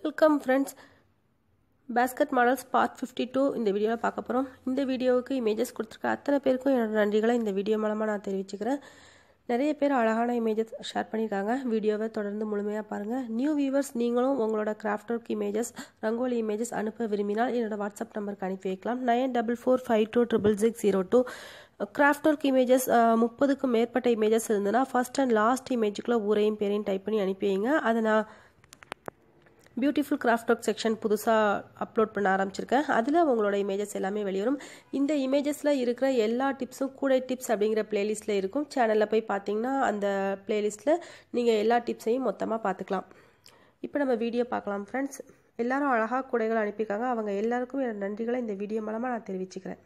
welcome friends basket models part fifty two இந்த வீடியோவில் பார்க்க போகிறோம் இந்த வீடியோவுக்கு இமேஜஸ் கொடுத்துருக்க அத்தனை பேருக்கும் என்னோட நன்றிகளை இந்த வீடியோ மூலமாக நான் தெரிவிச்சுக்கிறேன் நிறைய பேர் அழகான இமேஜஸ் ஷேர் பண்ணியிருக்காங்க வீடியோவை தொடர்ந்து முழுமையாக பாருங்கள் நியூ வியூவர்ஸ் நீங்களும் உங்களோட craft work images rangoli images அனுப்ப விரும்பினால் என்னோட வாட்ஸ்அப் நம்பருக்கு அனுப்பி வைக்கலாம் nine double four five two triple six zero two craft work images முப்பதுக்கும் மேற்பட்ட இமேஜஸ் இருந்ததுன்னா ஃபஸ்ட் அண்ட் லாஸ்ட் இமேஜுக்குள்ளே ஊரையும் பேரையும் டைப் பண்ணி அனுப்பி வைங்க அதை நான் பியூட்டிஃபுல் கிராஃப்ட் ஒர்க் செக்ஷன் புதுசாக அப்லோட் பண்ண ஆரம்பிச்சிருக்கேன் அதில் உங்களோட இமேஜஸ் எல்லாமே வெளிவரும் இந்த இமேஜஸில் இருக்கிற எல்லா டிப்ஸும் கூடை டிப்ஸ் அப்படிங்கிற பிளேலிஸ்ட்டில் இருக்கும் சேனலில் போய் பார்த்தீங்கன்னா அந்த பிளேலிஸ்ட்டில் நீங்கள் எல்லா டிப்ஸையும் மொத்தமாக பார்த்துக்கலாம் இப்போ நம்ம வீடியோ பார்க்கலாம் ஃப்ரெண்ட்ஸ் எல்லாரும் அழகாக கூடைகள் அனுப்பியிருக்காங்க அவங்க எல்லாருக்கும் என் நன்றிகளை இந்த வீடியோ மூலமாக நான் தெரிவிச்சுக்கிறேன்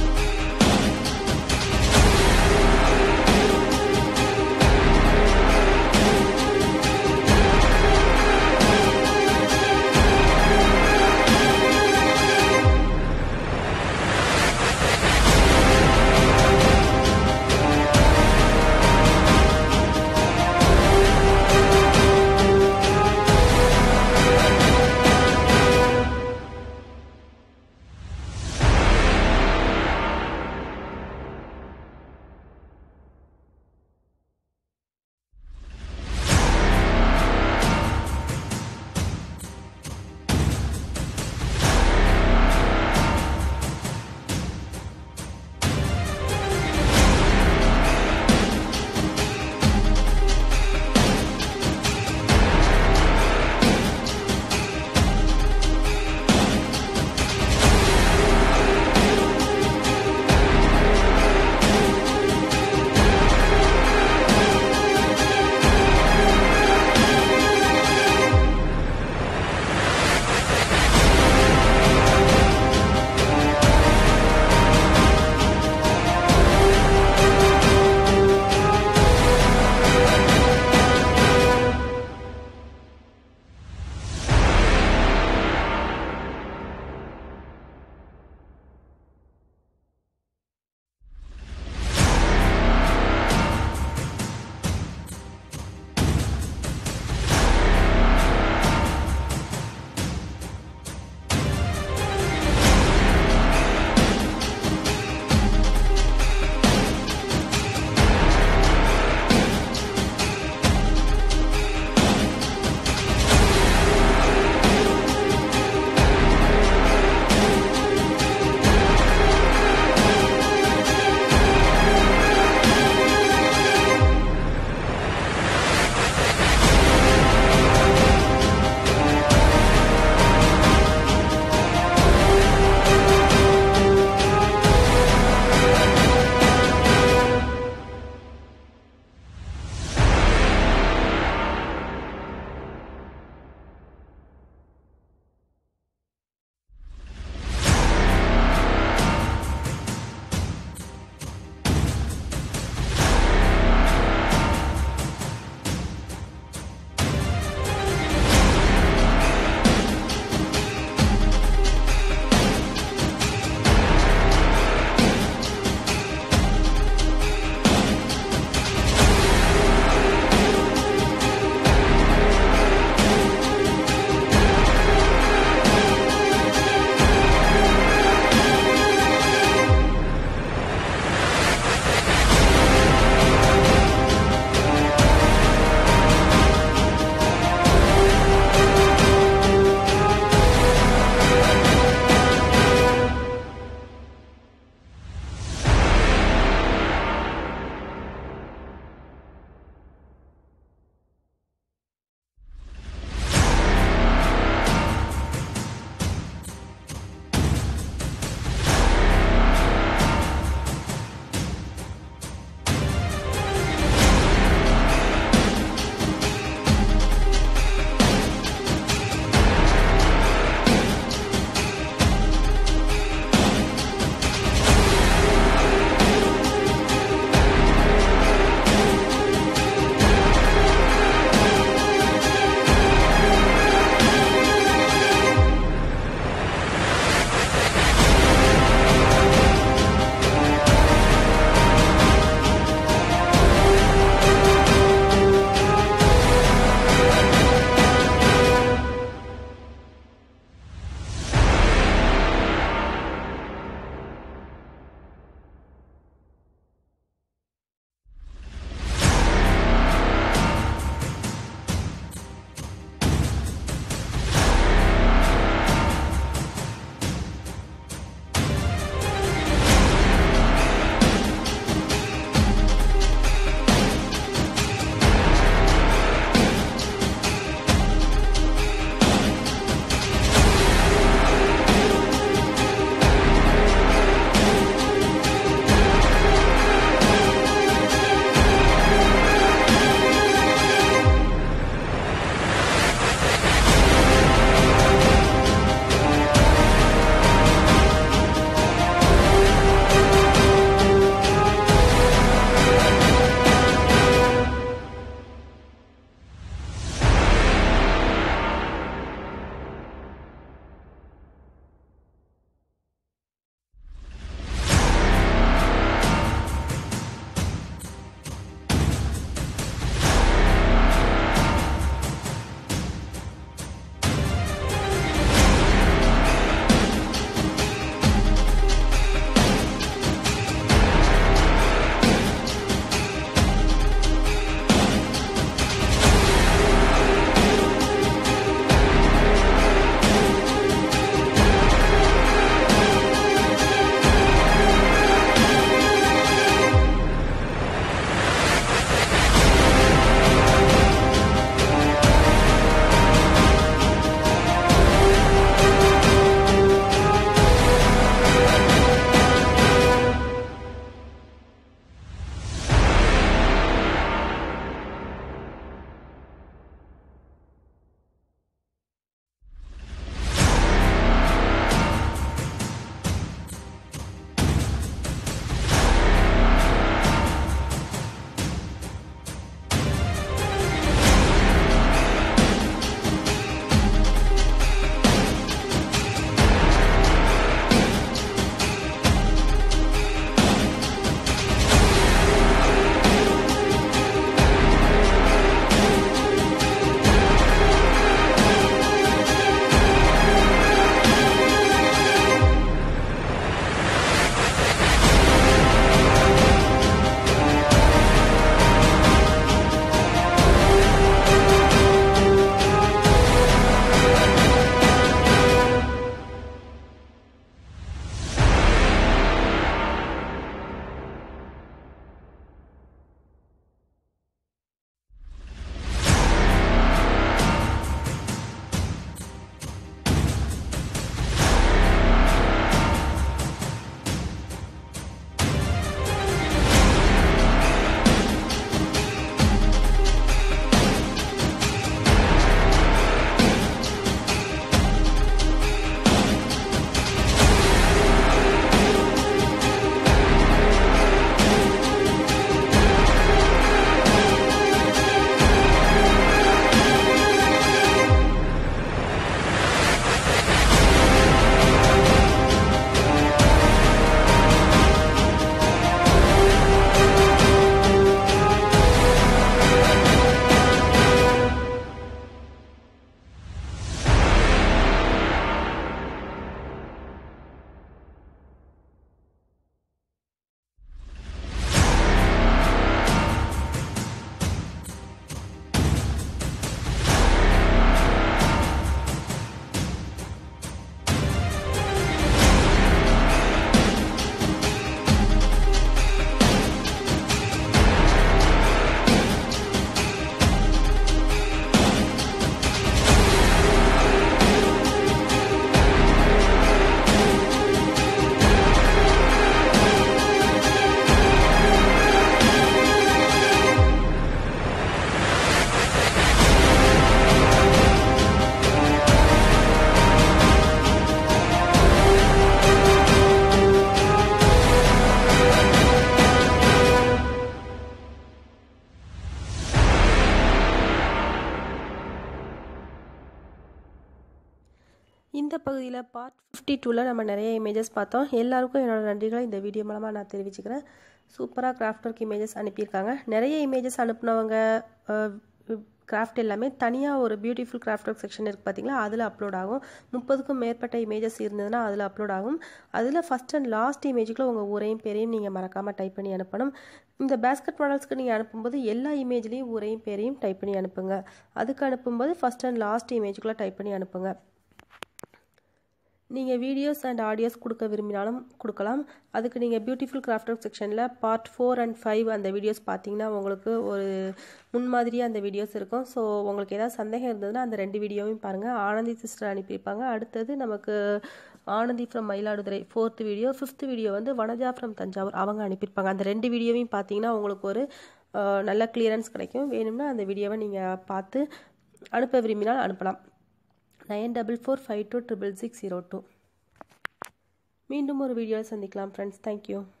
பகுதியில் பார்ட் ஃபிஃப்டி டூவில் நம்ம நிறைய இமேஜஸ் பார்த்தோம் எல்லாருக்கும் என்னோட நன்றிகளை இந்த வீடியோ மூலமாக நான் தெரிவிச்சுக்கிறேன் சூப்பராக கிராஃப்ட் ஒர்க் இமேஜஸ் அனுப்பியிருக்காங்க நிறைய இமேஜஸ் அனுப்புனவங்க கிராஃப்ட் எல்லாமே தனியாக ஒரு பியூட்டிஃபுல் கிராஃப்ட் ஒர்க் செக்ஷன் இருக்குது பார்த்தீங்களா அதில் அப்லோட் ஆகும் முப்பதுக்கும் மேற்பட்ட இமேஜஸ் இருந்ததுன்னா அதில் அப்லோட் ஆகும் அதில் ஃபஸ்ட் அண்ட் லாஸ்ட் இமேஜுக்குள்ள உங்கள் ஊரையும் பேரையும் நீங்கள் மறக்காமல் டைப் பண்ணி அனுப்பணும் இந்த பேஸ்கெட் மாடல்ஸ்க்கு நீங்கள் அனுப்பும்போது எல்லா இமேஜ்லேயும் ஊரையும் பேரையும் டைப் பண்ணி அனுப்புங்க அதுக்கு அனுப்பும்போது ஃபஸ்ட் அண்ட் லாஸ்ட் இமேஜுக்குள்ளே டைப் பண்ணி அனுப்புங்க நீங்கள் வீடியோஸ் அண்ட் ஆடியோஸ் கொடுக்க விரும்பினாலும் கொடுக்கலாம் அதுக்கு நீங்கள் பியூட்டிஃபுல் கிராஃப்ட் ஒர்க் செக்ஷனில் பார்ட் ஃபோர் அண்ட் ஃபைவ் அந்த வீடியோஸ் பார்த்தீங்கன்னா உங்களுக்கு ஒரு முன்மாதிரியாக அந்த வீடியோஸ் இருக்கும் ஸோ உங்களுக்கு ஏதாவது சந்தேகம் இருந்ததுன்னா அந்த ரெண்டு வீடியோவையும் பாருங்கள் ஆனந்தி சிஸ்டர் அனுப்பியிருப்பாங்க அடுத்தது நமக்கு Anandhi from Mayiladuthurai fourth video fifth video வந்து வனஜா ஃப்ரம் தஞ்சாவூர் அவங்க அனுப்பியிருப்பாங்க அந்த ரெண்டு வீடியோவையும் பார்த்தீங்கன்னா உங்களுக்கு ஒரு நல்ல கிளியரன்ஸ் கிடைக்கும் வேணும்னா அந்த வீடியோவை நீங்கள் பார்த்து அனுப்ப விரும்பினால் அனுப்பலாம் nine double four five two triple six zero two மீண்டும் ஒரு வீடியோவில் சந்திக்கலாம் ஃப்ரெண்ட்ஸ் தேங்க்யூ